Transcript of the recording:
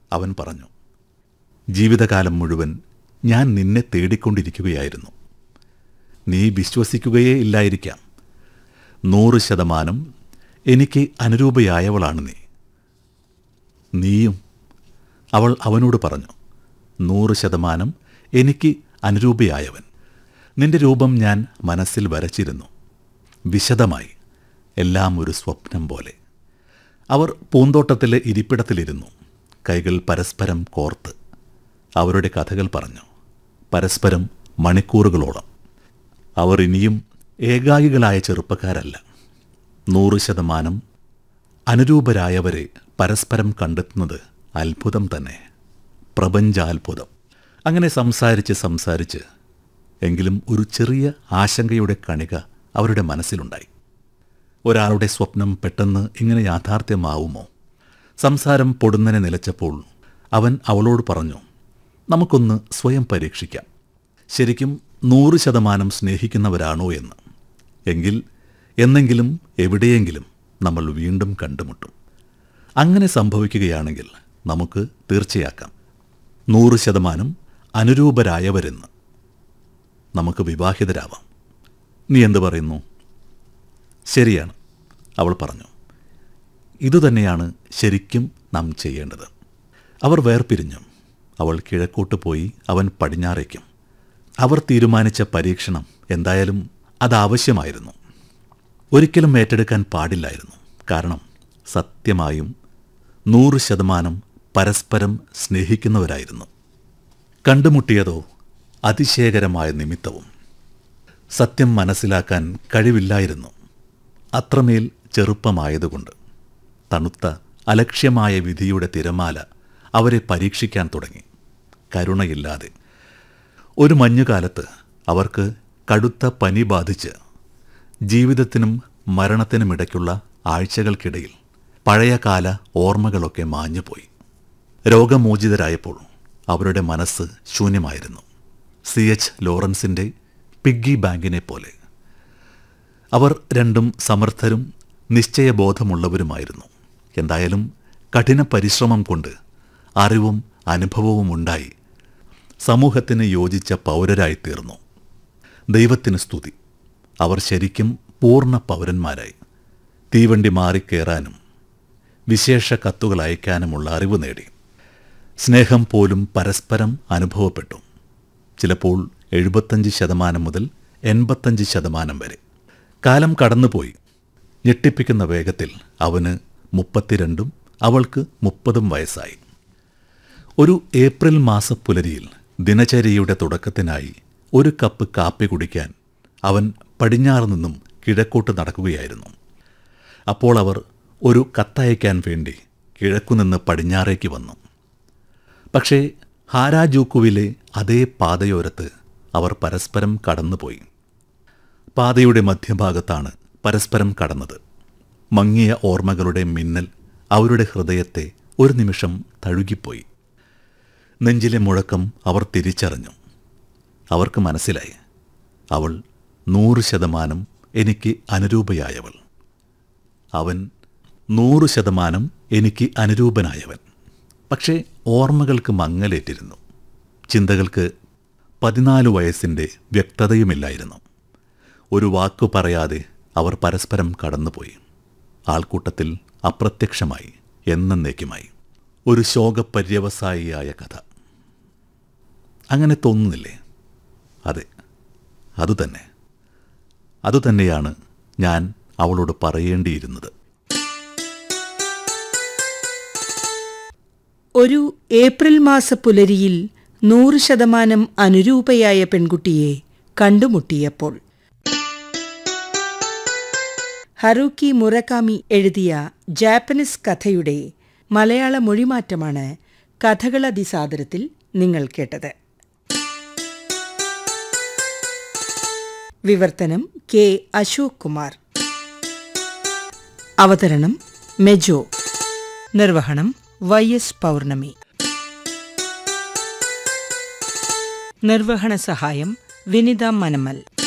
അവൻ പറഞ്ഞു ജീവിതകാലം മുഴുവൻ ഞാൻ നിന്നെ തേടിക്കൊണ്ടിരിക്കുകയായിരുന്നു നീ വിശ്വസിക്കുകയേ ഇല്ലായിരിക്കാം നൂറ് ശതമാനം എനിക്ക് അനുരൂപയായവളാണ് നീ നീയും അവൾ അവനോട് പറഞ്ഞു നൂറ് ശതമാനം എനിക്ക് അനുരൂപയായവൻ നിന്റെ രൂപം ഞാൻ മനസ്സിൽ വരച്ചിരുന്നു വിശദമായി എല്ലാം ഒരു സ്വപ്നം പോലെ അവർ പൂന്തോട്ടത്തിലെ ഇരിപ്പിടത്തിലിരുന്നു കൈകൾ പരസ്പരം കോർത്ത് അവരുടെ കഥകൾ പറഞ്ഞു പരസ്പരം മണിക്കൂറുകളോളം അവർ ഇനിയും ഏകാഗികളായ ചെറുപ്പക്കാരല്ല നൂറ് ശതമാനം അനുരൂപരായവരെ പരസ്പരം കണ്ടെത്തുന്നത് അത്ഭുതം തന്നെ പ്രപഞ്ചാത്ഭുതം അങ്ങനെ സംസാരിച്ച് സംസാരിച്ച് എങ്കിലും ഒരു ചെറിയ ആശങ്കയുടെ കണിക അവരുടെ മനസ്സിലുണ്ടായി ഒരാളുടെ സ്വപ്നം പെട്ടെന്ന് ഇങ്ങനെ യാഥാർത്ഥ്യമാവുമോ സംസാരം പൊടുന്നനെ നിലച്ചപ്പോൾ അവൻ അവളോട് പറഞ്ഞു നമുക്കൊന്ന് സ്വയം പരീക്ഷിക്കാം ശരിക്കും നൂറ് ശതമാനം സ്നേഹിക്കുന്നവരാണോ എന്ന് എങ്കിൽ എന്നെങ്കിലും എവിടെയെങ്കിലും നമ്മൾ വീണ്ടും കണ്ടുമുട്ടും അങ്ങനെ സംഭവിക്കുകയാണെങ്കിൽ നമുക്ക് തീർച്ചയാക്കാം നൂറ് ശതമാനം അനുരൂപരായവരെന്ന് നമുക്ക് വിവാഹിതരാവാം നീ എന്തു പറയുന്നു ശരിയാണ് അവൾ പറഞ്ഞു ഇതുതന്നെയാണ് ശരിക്കും നാം ചെയ്യേണ്ടത് അവർ വേർപിരിഞ്ഞു അവൾ കിഴക്കോട്ട് പോയി അവൻ പടിഞ്ഞാറേക്കും അവർ തീരുമാനിച്ച പരീക്ഷണം എന്തായാലും അതാവശ്യമായിരുന്നു ഒരിക്കലും ഏറ്റെടുക്കാൻ പാടില്ലായിരുന്നു കാരണം സത്യമായും നൂറ് ശതമാനം പരസ്പരം സ്നേഹിക്കുന്നവരായിരുന്നു കണ്ടുമുട്ടിയതോ അതിശയകരമായ നിമിത്തവും സത്യം മനസ്സിലാക്കാൻ കഴിവില്ലായിരുന്നു അത്രമേൽ ചെറുപ്പമായതുകൊണ്ട് തണുത്ത അലക്ഷ്യമായ വിധിയുടെ തിരമാല അവരെ പരീക്ഷിക്കാൻ തുടങ്ങി കരുണയില്ലാതെ ഒരു മഞ്ഞുകാലത്ത് അവർക്ക് കടുത്ത പനി ബാധിച്ച് ജീവിതത്തിനും മരണത്തിനുമിടയ്ക്കുള്ള ആഴ്ചകൾക്കിടയിൽ പഴയകാല ഓർമ്മകളൊക്കെ മാഞ്ഞുപോയി രോഗമോചിതരായപ്പോൾ അവരുടെ മനസ്സ് ശൂന്യമായിരുന്നു സി എച്ച് ലോറൻസിൻ്റെ പിഗ്ഗി ബാങ്കിനെ പോലെ അവർ രണ്ടും സമർത്ഥരും നിശ്ചയബോധമുള്ളവരുമായിരുന്നു എന്തായാലും കഠിന പരിശ്രമം കൊണ്ട് അറിവും അനുഭവവും ഉണ്ടായി സമൂഹത്തിന് യോജിച്ച പൗരരായി തീർന്നു ദൈവത്തിന് സ്തുതി അവർ ശരിക്കും പൂർണ്ണ പൗരന്മാരായി തീവണ്ടി മാറിക്കേറാനും വിശേഷ കത്തുകൾ അയക്കാനുമുള്ള അറിവ് നേടി സ്നേഹം പോലും പരസ്പരം അനുഭവപ്പെട്ടു ചിലപ്പോൾ എഴുപത്തഞ്ച് ശതമാനം മുതൽ എൺപത്തഞ്ച് ശതമാനം വരെ കാലം കടന്നുപോയി ഞെട്ടിപ്പിക്കുന്ന വേഗത്തിൽ അവന് മുപ്പത്തിരണ്ടും അവൾക്ക് മുപ്പതും വയസ്സായി ഒരു ഏപ്രിൽ മാസപ്പുലരിയിൽ ദിനചര്യയുടെ തുടക്കത്തിനായി ഒരു കപ്പ് കാപ്പി കുടിക്കാൻ അവൻ പടിഞ്ഞാറ് നിന്നും കിഴക്കോട്ട് നടക്കുകയായിരുന്നു അപ്പോൾ അവർ ഒരു കത്തയക്കാൻ വേണ്ടി കിഴക്കുനിന്ന് പടിഞ്ഞാറേക്ക് വന്നു പക്ഷേ ഹാരാജൂക്കുവിലെ അതേ പാതയോരത്ത് അവർ പരസ്പരം കടന്നുപോയി പാതയുടെ മധ്യഭാഗത്താണ് പരസ്പരം കടന്നത് മങ്ങിയ ഓർമ്മകളുടെ മിന്നൽ അവരുടെ ഹൃദയത്തെ ഒരു നിമിഷം തഴുകിപ്പോയി നെഞ്ചിലെ മുഴക്കം അവർ തിരിച്ചറിഞ്ഞു അവർക്ക് മനസ്സിലായി അവൾ നൂറ് ശതമാനം എനിക്ക് അനുരൂപയായവൾ അവൻ നൂറ് ശതമാനം എനിക്ക് അനുരൂപനായവൻ പക്ഷേ ഓർമ്മകൾക്ക് മങ്ങലേറ്റിരുന്നു ചിന്തകൾക്ക് പതിനാല് വയസ്സിൻ്റെ വ്യക്തതയുമില്ലായിരുന്നു ഒരു വാക്കു പറയാതെ അവർ പരസ്പരം കടന്നുപോയി ആൾക്കൂട്ടത്തിൽ അപ്രത്യക്ഷമായി എന്നേക്കുമായി ഒരു ശോകപര്യവസായിയായ കഥ അങ്ങനെ തോന്നുന്നില്ലേ അതെ അതുതന്നെ അതുതന്നെയാണ് ഞാൻ അവളോട് പറയേണ്ടിയിരുന്നത് ഒരു ഏപ്രിൽ മാസ പുലരിയിൽ നൂറ് ശതമാനം അനുരൂപയായ പെൺകുട്ടിയെ കണ്ടുമുട്ടിയപ്പോൾ ഹറൂക്കി മുറക്കാമി എഴുതിയ ജാപ്പനീസ് കഥയുടെ മലയാള മൊഴിമാറ്റമാണ് കഥകളതിസാദരത്തിൽ നിങ്ങൾ കേട്ടത് വിവർത്തനം കെ അശോക് കുമാർ അവതരണം മെജോ നിർവഹണം വൈ എസ് പൗർണമി നിർവഹണ സഹായം വിനിത മനമൽ